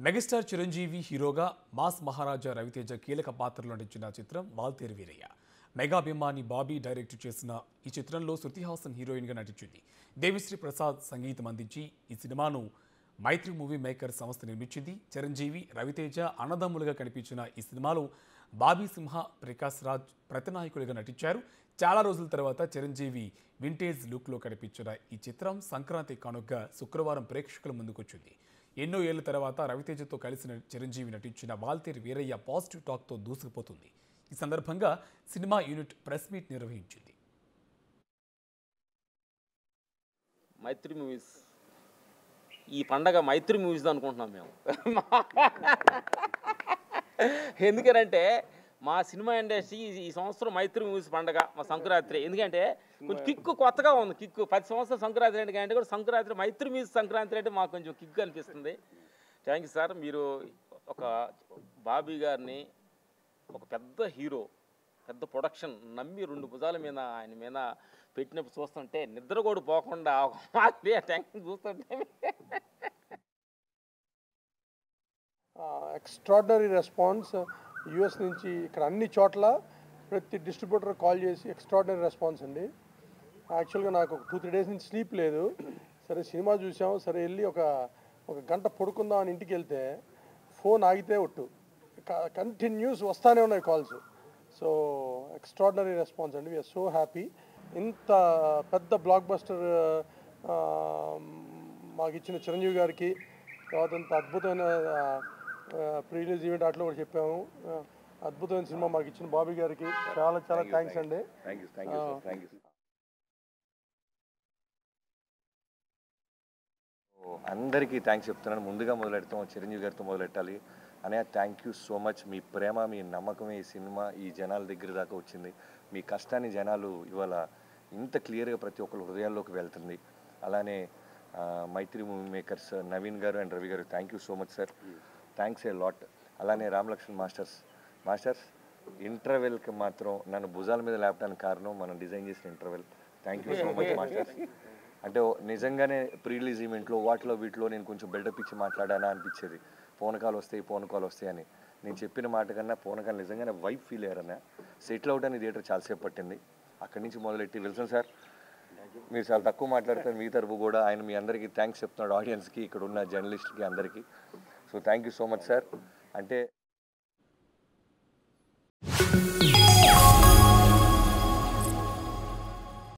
megastar Chiranjeevi హీరోగా mass మహారాజా రవితేజ కీలక పాత్రలో నటించిన చిత్రం వాల్తేరు వీరయ్య మెగా అభిమాని బాబీ డైరెక్ట్ చేసిన ఈ చిత్రంలో శృతి హాసన్ హీరోయిన్గా నటించింది దేవిశ్రీ ప్రసాద్ సంగీతం అందించి ఈ సినిమాను మైత్రి మూవీ మేకర్ సంస్థ నిర్మించింది చిరంజీవి రవితేజ అన్నదమ్ములుగా కనిపించిన ఈ సినిమాలో బాబీ సింహ ప్రకాష్ రాజ్ ప్రతినాయకుడిగా నటించారు చాలా రోజుల తర్వాత చిరంజీవి వింటేజ్ లుక్లో కనిపించిన ఈ చిత్రం సంక్రాంతి కానుకగా శుక్రవారం ప్రేక్షకుల ముందుకొచ్చింది ఎన్నో ఏళ్ల తర్వాత రవితేజతో కలిసి న- చిరంజీవి నటించిన వాల్తేరు వీరయ్య పాజిటివ్ టాక్తో దూసుకుపోతుంది ఈ సందర్భంగా సినిమా యూనిట్ ప్రెస్ మీట్ నిర్వహించింది మైత్రి మూవీస్ ఈ పండగ మైత్రి మూవీస్ అనుకుంటున్నాం మేము ఎందుకనంటే మా సినిమా ఇండస్ట్రీ ఈ- ఈ సంవత్సరం మైత్రి మూవీస్ పండగ మా సంక్రాంతి ఎందుకంటే కొంచెం కిక్కు కొత్తగా ఉంది కిక్కు పది సంవత్సరం సంక్రాంతి అంటే కంటే కూడా సంక్రాంతి మైత్రి మూవీస్ సంక్రాంతి అంటే మాకు కొంచెం కిక్కు అనిపిస్తుంది థ్యాంక్ యూ సార్ మీరు ఒక బాబీ గారిని ఒక పెద్ద హీరో పెద్ద ప్రొడక్షన్ నమ్మి రెండు భుజాల మీద ఆయన మీద పెట్టినప్పుడు చూస్తుంటే నిద్ర కూడా పోకుండా ఒక మాదిరి టెన్షన్ చూస్తుంటే ఎక్స్ట్రాడినరీ రెస్పాన్స్ యుఎస్ నుంచి ఇక్కడ అన్ని చోట్ల ప్రతి డిస్ట్రిబ్యూటర్ కాల్ చేసి ఎక్స్ట్రాడినరీ రెస్పాన్స్ అండి యాక్చువల్గా నాకు ఒక టూ త్రీ డేస్ నుంచి స్లీప్ లేదు సరే సినిమా చూసాం సరే వెళ్ళి ఒక ఒక గంట పడుకుందాం అని ఇంటికి వెళ్తే ఫోన్ ఆగితే ఒట్టు కంటిన్యూస్ వస్తానే ఉన్నాయి కాల్స్ సో ఎక్స్ట్రాడినరీ రెస్పాన్స్ అండి వీఆర్ సో హ్యాపీ ఇంత పెద్ద బ్లాక్ బస్టర్ మాకు ఇచ్చిన చిరంజీవి గారికి తర్వాత ఇంత అద్భుతమైన ప్రీ రిలీజ్ ఈవెంట్ అట్లా కూడా చెప్పాము ఆ, అద్భుతమైన సినిమా మాకు ఇచ్చిన బాబీ గారికి చాలా చాలా థ్యాంక్స్ అండి thank you thank you sir thank you అందరికీ థ్యాంక్స్ చెప్తున్నాను ముందుగా మొదలెడతాం చిరంజీవి గారితో మొదలెట్టాలి అనే థ్యాంక్ యూ సో మచ్ మీ ప్రేమ మీ నమ్మకం ఈ సినిమా ఈ జనాల దగ్గర దాకా వచ్చింది మీ కష్టాన్ని జనాలు ఇవాళ ఇంత క్లియర్గా ప్రతి ఒక్కరు హృదయాల్లోకి వెళ్తుంది అలానే ఆ, మైత్రి మూవీ మేకర్స్ నవీన్ గారు and Ravi garu thank you so much sir thanks a lot అలానే రామలక్ష్మణ్ మాస్టర్స్ మాస్టర్స్ ఇంటర్వెల్కి మాత్రం నన్ను భుజాల మీద లేపడానికి కారణం మనం డిజైన్ చేసిన interval thank you so much masters అంటే ఓ- నిజంగానే ప్రీ రిలీజ్ ఈవెంట్లో వాటిలో వీటిలో నేను కొంచెం బిల్డప్ ఇచ్చి మాట్లాడానా అనిపించేది ఫోన్ కాల్ వస్తాయి ఫోన్ కాల్ వస్తాయి అని నేను చెప్పిన మాట కన్నా ఫోన్ కాల్ నిజంగానే వైఫ్ ఫీల్ అయ్యారన్న సెటిల్ అవుట్ అని థియేటర్ చాలాసేపు పట్టింది అక్కడి నుంచి మొదలెట్టి విల్సన్ సార్ మీరు చాలా తక్కువ మాట్లాడతారు మీ తరపు కూడా ఆయన మీ అందరికీ థ్యాంక్స్ చెప్తున్నాడు ఆడియన్స్కి ఇక్కడ ఉన్న జర్నలిస్ట్కి అందరికీ so thank you so much sir అంటే